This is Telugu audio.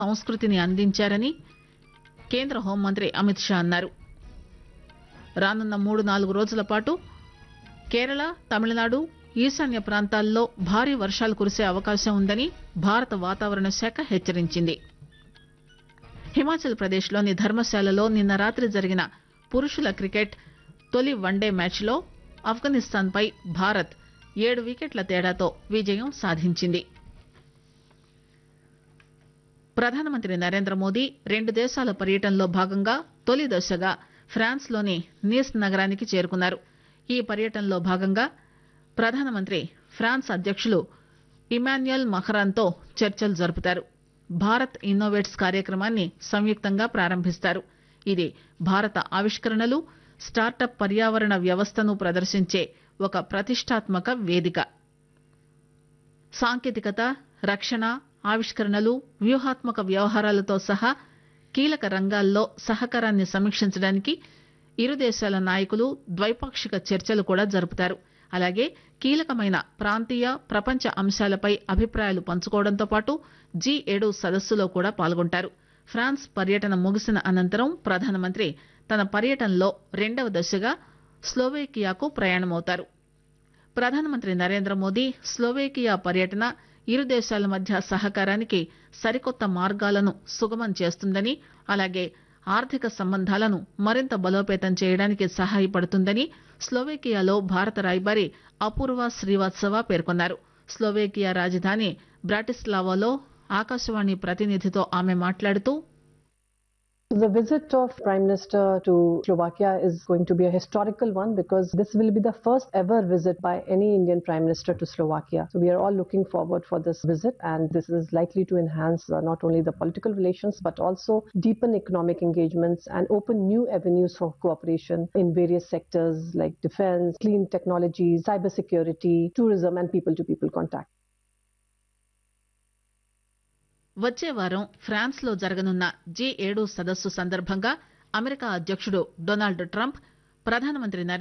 సంస్కృతిని అందించారని కేంద్ర హోంమంత్రి అమిత్ షా అన్నారు రానున్న మూడు నాలుగు రోజుల పాటు కేరళ తమిళనాడు ఈశాన్య ప్రాంతాల్లో భారీ వర్షాలు కురిసే అవకాశం ఉందని భారత వాతావరణ శాఖ హెచ్చరించింది హిమాచల్ ప్రదేశ్లోని ధర్మశాలలో నిన్న రాత్రి జరిగిన పురుషుల క్రికెట్ తొలి వన్డే మ్యాచ్లో ఆఫ్ఘనిస్తాన్పై భారత్ ఏడు వికెట్ల తేడాతో విజయం సాధించింది ప్రధానమంత్రి నరేంద్ర మోదీ రెండు దేశాల పర్యటనలో భాగంగా తొలి దశగా ఫ్రాన్స్లోని నీస్ నగరానికి చేరుకున్నారు ఈ పర్యటనలో భాగంగా ప్రధానమంత్రి ఫ్రాన్స్ అధ్యక్షులు ఇమాన్యుయల్ మఖరాన్తో చర్చలు జరుపుతారు భారత్ ఇన్నోవేట్స్ కార్యక్రమాన్ని సంయుక్తంగా ప్రారంభిస్తారు ఇది భారత ఆవిష్కరణలు స్టార్టప్ పర్యావరణ వ్యవస్థను ప్రదర్శించే ఒక ప్రతిష్టాత్మక వేదిక సాంకేతికత రక్షణ ఆవిష్కరణలు వ్యూహాత్మక వ్యవహారాలతో సహా కీలక రంగాల్లో సహకారాన్ని సమీక్షించడానికి ఇరు దేశాల నాయకులు ద్వైపాక్షిక చర్చలు కూడా జరుపుతారు అలాగే కీలకమైన ప్రాంతీయ ప్రపంచ అంశాలపై అభిప్రాయాలు పంచుకోవడంతో పాటు జీ ఏడు సదస్సులో కూడా పాల్గొంటారు ఫ్రాన్స్ పర్యటన ముగిసిన అనంతరం ప్రధానమంత్రి తన పర్యటనలో రెండవ దశగా స్లోవేకియాకు ప్రయాణమవుతారు ప్రధానమంత్రి నరేంద్ర మోదీ స్లోవేకియా పర్యటన ఇరు దేశాల మధ్య సహకారానికి సరికొత్త మార్గాలను సుగమం చేస్తుందని అలాగే ఆర్థిక సంబంధాలను మరింత బలోపేతం చేయడానికి సహాయపడుతుందని స్లోవేకియాలో భారత రాయబారి అపూర్వ శ్రీవాత్సవ పేర్కొన్నారు స్లోవేకియా రాజధాని బ్రాటిస్లావాలో ఆకాశవాణి ప్రతినిధితో ఆమె మాట్లాడుతూ The visit of Prime Minister to Slovakia is going to be a historical one because this will be the first ever visit by any Indian Prime Minister to Slovakia. So we are all looking forward for this visit and this is likely to enhance uh, not only the political relations but also deepen economic engagements and open new avenues for cooperation in various sectors like defense, clean technology, cybersecurity, tourism and people-to-people contact. వచ్చే వారం ఫ్రాన్స్ లో జరగనున్న జీ ఏడు సదస్సు సందర్భంగా అమెరికా అధ్యక్షుడు డొనాల్డ్ ట్రంప్ ప్రధానమంత్రి నరేంద్ర